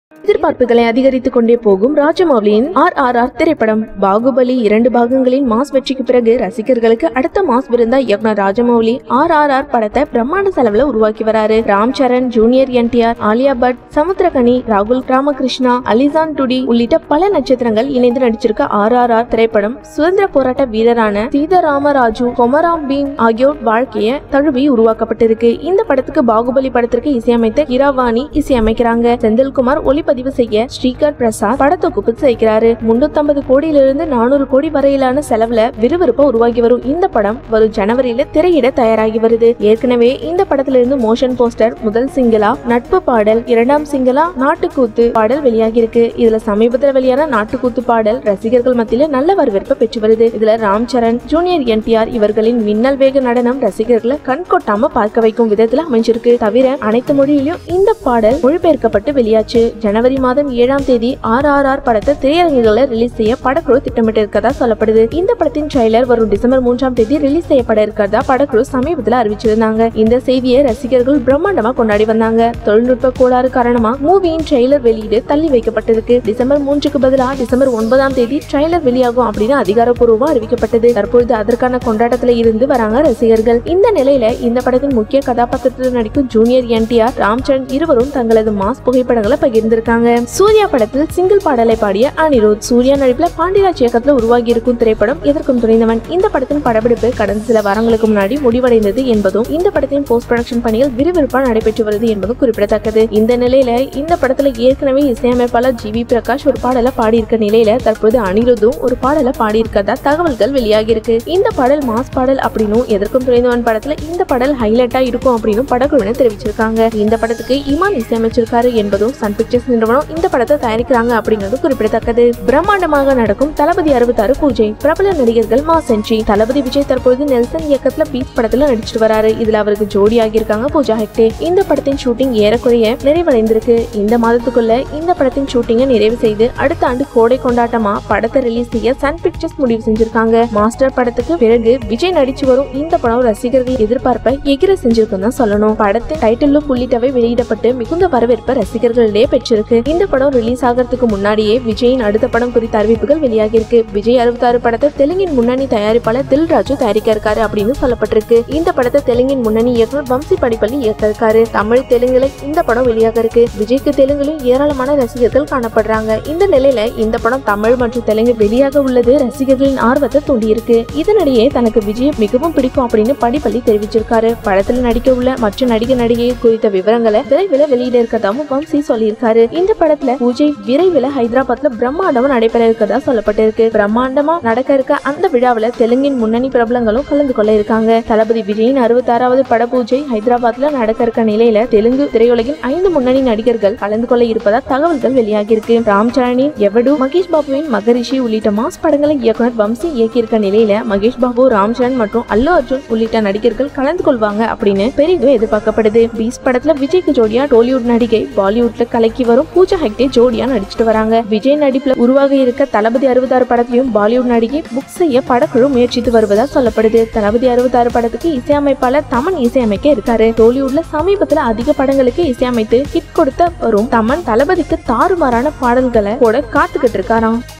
எதிர்பார்ப்புகளை அதிகரித்துக் கொண்டே போகும் ராஜமௌலியின் ஆர் ஆர் ஆர் திரைப்படம் பாகுபலி இரண்டு பாகங்களின் மாஸ் வெற்றிக்கு பிறகு ரசிகர்களுக்கு அடுத்த மாஸ் விருந்தா இயக்குனர் ராஜமௌலி ஆர் ஆர் ஆர் படத்தை பிரம்மாண்ட செலவுல உருவாக்கி வராரு ராம் சரண் ஜூனியர் என்டிஆர் ஆலியா பட் சமுத்திரகனி ராகுல் ராமகிருஷ்ணா அலிசான் டுடி உள்ளிட்ட பல நட்சத்திரங்கள் இணைந்து நடிச்சிருக்க ஆர் ஆர் ஆர் திரைப்படம் சுதந்திர போராட்ட வீரரான சீதாராமராஜு கொமராம் பீம் ஆகியோர் வாழ்க்கைய தழுவி உருவாக்கப்பட்டிருக்கு இந்த படத்துக்கு பாகுபலி படத்திற்கு இசையமைத்த இரவாணி இசையமைக்கிறாங்க செந்தில்குமார் ஒளிப்பதிவு செய்ய ஸ்ரீகர் பிரசாத் படத்தொகுப்பு செய்கிறாரு முன்னூத்தம்பது கோடியிலிருந்து நானூறு கோடி வரையிலான செலவுல விறுவிறுப்பா உருவாகி வரும் இந்த படம் வரும் ஜனவரியில திரையிட தயாராகி வருது ஏற்கனவே இந்த படத்திலிருந்து மோஷன் போஸ்டர் முதல் சிங்கிளா நட்பு பாடல் இரண்டாம் சிங்கிளா நாட்டுக்கூத்து பாடல் வெளியாகி இருக்கு இதுல சமீபத்தில் வெளியான நாட்டுக்கூத்து பாடல் ரசிகர்கள் மத்தியில நல்ல வரவேற்பை பெற்று வருது இதுல ராம் சரண் ஜூனியர் என்டிஆர் இவர்களின் மின்னல் வேக நடனம் ரசிகர்களை கண் கொட்டாம பார்க்க வைக்கும் விதத்துல அமைஞ்சிருக்கு தவிர அனைத்து மொழியிலும் இந்த பாடல் மொழிபெயர்க்கப்பட்டு வெளியாச்சு ஜனவரி மாதம் ஏழாம் தேதி ஆர் ஆர் ஆர் படத்தை திரையரங்குகளை ரிலீஸ் செய்ய படக்குழு திட்டமிட்டு இருக்கதா சொல்லப்படுது இந்த படத்தின் ட்ரைலர் வரும் டிசம்பர் மூன்றாம் தேதி ரிலீஸ் செய்யப்பட இருக்கிறதா படக்குழு சமீபத்துல அறிவிச்சிருந்தாங்க இந்த செய்தியை ரசிகர்கள் பிரம்மாண்டமா கொண்டாடி வந்தாங்க தொழில்நுட்ப கோளாறு காரணமா மூவியின் ட்ரெய்லர் வெளியீடு தள்ளி வைக்கப்பட்டிருக்கு டிசம்பர் மூன்றுக்கு பதிலா டிசம்பர் ஒன்பதாம் தேதி ட்ரெய்லர் வெளியாகும் அப்படின்னு அதிகாரப்பூர்வமா அறிவிக்கப்பட்டது தற்பொழுது அதற்கான கொண்டாட்டத்துல இருந்து வராங்க ரசிகர்கள் இந்த நிலையில இந்த படத்தின் முக்கிய கதாபாத்திரத்தில் நடிக்கும் ஜூனியர் என்டிஆர் ராம்சரண் இருவரும் தங்களது மாஸ் புகைப்படங்களை பகிர்ந்திருக்காங்க சூர்யா படத்தில் சிங்கிள் பாடலை பாடிய அனிருத் சூர்யா நடிப்புல பாண்டியராஜ் இயக்கத்துல உருவாகி இருக்கும் திரைப்படம் எதற்கும் துணிந்தவன் இந்த படத்தின் படப்பிடிப்பு கடந்த சில வாரங்களுக்கு முன்னாடி முடிவடைந்தது என்பதும் இந்த படத்தின் போஸ்ட் ப்ரொடக்ஷன் பணிகள் விறுவிறுப்பா நடைபெற்று வருது என்பதும் குறிப்பிடத்தக்கது இந்த நிலையில இந்த படத்துல ஏற்கனவே இசையமைப்பாளர் ஜி வி பிரகாஷ் ஒரு பாடலை பாடியிருக்க நிலையில தற்போது அனிருத்தும் ஒரு பாடலை பாடியிருக்கதா தகவல்கள் வெளியாகி இருக்கு இந்த பாடல் மாஸ் பாடல் அப்படின்னும் எதற்கும் துணிந்தவன் படத்துல இந்த பாடல் ஹைலைட்டா இருக்கும் அப்படின்னும் படக்குழுவினர் தெரிவிச்சிருக்காங்க இந்த படத்துக்கு இமான் இசையமைச்சிருக்காரு என்பதும் சன் பிக்சர்ஸ் நிறுவனம் இந்த படத்தை தயாரிக்கிறாங்க அப்படிங்கிறது குறிப்பிடத்தக்கது பிரம்மாண்டமாக நடக்கும் தளபதி அறுபத்தாறு பூஜை பிரபல நடிகர்கள் மா சென்ட்ரி தளபதி விஜய் தற்பொழுது நெல்சன் இயக்கத்துல பீஸ் படத்துல நடிச்சிட்டு வராரு இதுல அவருக்கு ஜோடி ஆகியிருக்காங்க பூஜா ஹெக்டே இந்த படத்தின் ஷூட்டிங் ஏறக்குறைய நிறைவடைந்திருக்கு இந்த மாதத்துக்குள்ள இந்த படத்தின் ஷூட்டிங்கை நிறைவு செய்து அடுத்த ஆண்டு கோடை கொண்டாட்டமா படத்தை ரிலீஸ் செய்ய சன் பிக்சர்ஸ் முடிவு செஞ்சிருக்காங்க மாஸ்டர் படத்துக்கு பிறகு விஜய் நடிச்சு வரும் இந்த படம் ரசிகர்கள் எதிர்பார்ப்பை எகிர செஞ்சிருக்குன்னு தான் சொல்லணும் படத்தின் டைட்டில் லுக் உள்ளிட்டவை வெளியிடப்பட்டு மிகுந்த வரவேற்பை ரசிகர்களிடையே பெற்றிருக்கு இந்த படம் ரிலீஸ் ஆகிறதுக்கு முன்னாடியே விஜயின் அடுத்த படம் குறித்த அறிவிப்புகள் வெளியாகி இருக்கு விஜய் அறுபத்தாறு படத்தை தெலுங்கின் முன்னணி தயாரிப்பாளர் தில்ராஜு தயாரிக்க இருக்காரு அப்படின்னு சொல்லப்பட்டிருக்கு இந்த படத்தை தெலுங்கின் முன்னணி இயக்குனர் வம்சி படிப்பள்ளி இயக்க இருக்காரு தமிழ் தெலுங்குல இந்த படம் வெளியாக இருக்கு விஜய்க்கு தெலுங்குலையும் ஏராளமான ரசிகர்கள் காணப்படுறாங்க இந்த நிலையில இந்த படம் தமிழ் மற்றும் தெலுங்கு வெளியாக உள்ளது ரசிகர்களின் ஆர்வத்தை தூண்டியிருக்கு இதனிடையே தனக்கு விஜய் மிகவும் பிடிக்கும் அப்படின்னு படிப்பள்ளி தெரிவிச்சிருக்காரு படத்துல நடிக்க உள்ள மற்ற நடிகர் நடிகை குறித்த விவரங்களை விரைவில் வெளியிட இருக்கதாவும் வம்சி சொல்லியிருக்காரு இந்த படத்துல பூஜை விரைவில் ஹைதராபாத்ல பிரம்மாண்டமா நடைபெற இருக்கதா சொல்லப்பட்டிருக்கு பிரம்மாண்டமா நடக்க இருக்க அந்த விழாவுல தெலுங்கின் முன்னணி பிரபலங்களும் கலந்து கொள்ள இருக்காங்க தளபதி விஜயின் அறுபத்தாறாவது பட பூஜை ஹைதராபாத்ல நடக்க இருக்க நிலையில தெலுங்கு திரையுலகின் ஐந்து முன்னணி நடிகர்கள் கலந்து கொள்ள இருப்பதா தகவல்கள் வெளியாகியிருக்கு ராம் சரணி எவடு மகேஷ் பாபுவின் மகரிஷி உள்ளிட்ட மாஸ் படங்களை இயக்குனர் வம்சி இயக்கியிருக்க நிலையில மகேஷ் பாபு ராம் சரண் மற்றும் அல்லு அர்ஜுன் உள்ளிட்ட நடிகர்கள் கலந்து கொள்வாங்க அப்படின்னு பெரிதும் எதிர்பார்க்கப்படுது பீஸ் படத்துல விஜய்க்கு ஜோடியா டோலிவுட் நடிகை பாலிவுட்ல கலக்கி வரும் பூஜா ஹெக்டே ஜோடியா நடிச்சிட்டு வராங்க விஜய் நடிப்புல உருவாக இருக்க தளபதி அறுபத்தாறு படத்தையும் பாலிவுட் நடிகை புக் செய்ய படக்குழு முயற்சித்து வருவதா சொல்லப்படுது தளபதி அறுபத்தாறு படத்துக்கு இசையமைப்பாளர் தமன் இசையமைக்க இருக்காரு டோலிவுட்ல சமீபத்துல அதிக படங்களுக்கு இசையமைத்து ஹிட் கொடுத்த வரும் தமன் தளபதிக்கு தாறுமாறான பாடல்களை போட காத்துக்கிட்டு இருக்காராம்